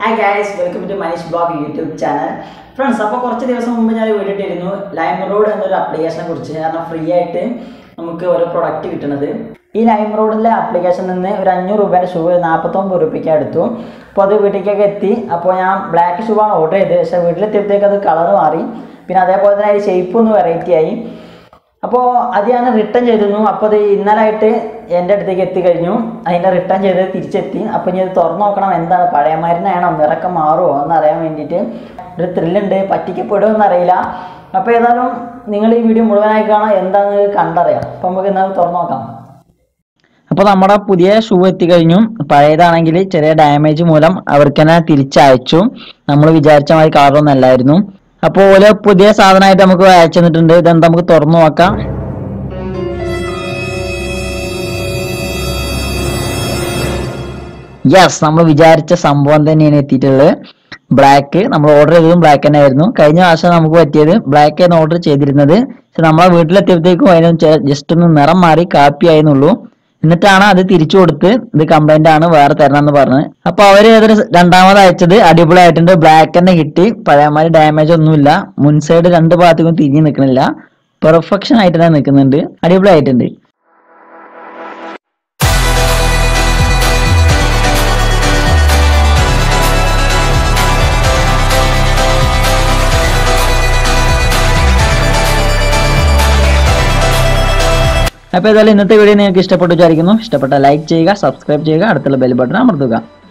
hi guys welcome to Manish blog YouTube channel friends അപ്പോൾ കുറച്ച് ദിവസം മുമ്പ് ഞാൻ വീഡിയോ ഇട്ടിരുന്നു ലൈം റോഡ് എന്നൊരു ആപ്ലിക്കേഷനെ കുറിച്ച് കാരണം ഫ്രീ ആയിട്ട് നമുക്ക് ഓരോ പ്രൊഡക്റ്റ് കിട്ടുന്നത് ഈ ലൈം റോഡിലെ ആപ്ലിക്കേഷനിൽ നിന്ന് ഒരു അഞ്ഞൂറ് രൂപയുടെ ഷൂ നാൽപ്പത്തൊമ്പത് രൂപയ്ക്ക് എടുത്തു അപ്പോൾ അത് വീട്ടിലേക്കൊക്കെ എത്തി അപ്പോൾ ഞാൻ ബ്ലാക്ക് ഷൂ ആണ് ഓർഡർ ചെയ്തത് പക്ഷേ വീട്ടിലെത്തിയപ്പോഴത്തേക്ക് അത് കളർ മാറി പിന്നെ അതേപോലെ തന്നെ അതിൻ്റെ ഷേപ്പ് ഒന്ന് വെറൈറ്റി ആയി അപ്പോൾ അത് ഞാൻ റിട്ടേൺ ചെയ്തിരുന്നു അപ്പോൾ അത് ഇന്നലായിട്ട് എൻ്റെ അടുത്തേക്ക് എത്തിക്കഴിഞ്ഞു അതിൻ്റെ റിട്ടേൺ ചെയ്ത് തിരിച്ചെത്തി അപ്പോൾ ഇനി ഇത് തുറന്നു നോക്കണം എന്താണ് പഴയ മരുന്നാണോ നിറക്കം മാറുമോ എന്ന് അറിയാൻ വേണ്ടിയിട്ട് ഒരു ത്രില്ലുണ്ട് പറ്റിക്കപ്പെടുമോ എന്നറിയില്ല അപ്പോൾ ഏതായാലും നിങ്ങൾ ഈ വീഡിയോ മുഴുവനായി കാണാം എന്താണെന്ന് കണ്ടറിയാം അപ്പോൾ നമുക്ക് ഇന്നത് തുറന്നു നോക്കാം അപ്പോൾ നമ്മുടെ പുതിയ ഷൂ എത്തിക്കഴിഞ്ഞു പഴയതാണെങ്കിൽ ചെറിയ ഡാമേജ് മൂലം അവർക്ക് തന്നെ തിരിച്ചയച്ചു നമ്മൾ വിചാരിച്ച മാതിരി കളറൊന്നും അല്ലായിരുന്നു അപ്പോൾ ഓല് പുതിയ സാധനമായിട്ട് നമുക്ക് അയച്ചു തന്നിട്ടുണ്ട് ഇതെന്താ നമുക്ക് തുറന്നു നോക്കാം യെസ് നമ്മൾ വിചാരിച്ച സംഭവം തന്നെയാണ് എത്തിയിട്ടുള്ളത് ബ്ലാക്ക് നമ്മൾ ഓർഡർ ചെയ്തതും ബ്ലാക്ക് തന്നെ ആയിരുന്നു കഴിഞ്ഞ പ്രാവശ്യം നമുക്ക് പറ്റിയത് ബ്ലാക്ക് ആയിരുന്നു ഓർഡർ ചെയ്തിരുന്നത് പക്ഷെ നമ്മളെ വീട്ടിലെത്തിയപ്പോഴത്തേക്കും അതിന് ജസ്റ്റ് ഒന്ന് നിറം മാറി കാപ്പി ആയിരുന്നുള്ളൂ എന്നിട്ടാണ് അത് തിരിച്ചു കൊടുത്ത് ഇത് കംപ്ലൈന്റ് ആണ് വേറെ തരണം എന്ന് പറഞ്ഞത് അപ്പൊ അവര് ഏതൊരു രണ്ടാമത് അയച്ചത് അടിപൊളിയായിട്ടുണ്ട് ബ്ലാക്ക് തന്നെ കിട്ടി പഴയമാതിരി ഡാമേജ് ഒന്നുമില്ല മുൻ സൈഡ് രണ്ട് ഭാഗത്തേക്കും തിരിഞ്ഞു നിൽക്കണില്ല പെർഫെക്ഷൻ ആയിട്ട് തന്നെ നിൽക്കുന്നുണ്ട് അടിപൊളിയായിട്ടുണ്ട് അപ്പോൾ ഏതായാലും ഇന്നത്തെ വീഡിയോ നിങ്ങൾക്ക് ഇഷ്ടപ്പെട്ടു വിചാരിക്കുന്നു ഇഷ്ടപ്പെട്ട ലൈക്ക് ചെയ്യുക സബ്സ്ക്രൈബ് ചെയ്യുക അടുത്തുള്ള ബെൽ ബട്ടൺ അമർത്തുക